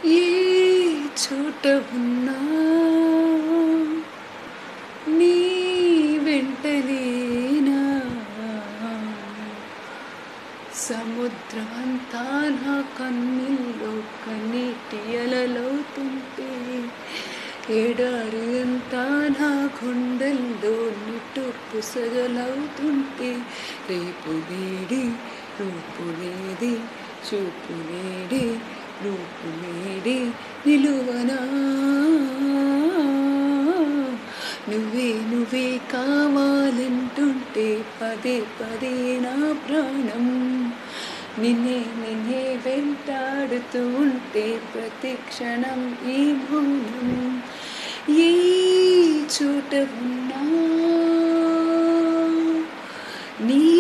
ఏ చోట ఉన్నా నీ వెంటనేనా సముద్రమంతా నా కన్నీళ్ళు కన్నీటి అలలవుతుంటే ఎడారి అంతా నా గుండెల్లో నిట్టూర్పు సగలవుతుంటే రేపు నేడి రూపు నేడి చూపు నేడి రూపు నేడి నిలువనా నువ్వే నువ్వే కావాలంటుంటే పదే పదే నా ప్రాణం నిన్నే నిన్నే వెంటాడుతూ ఉంటే ప్రతి క్షణం ఈ మౌనం ఏ చోట ఉన్నా నీ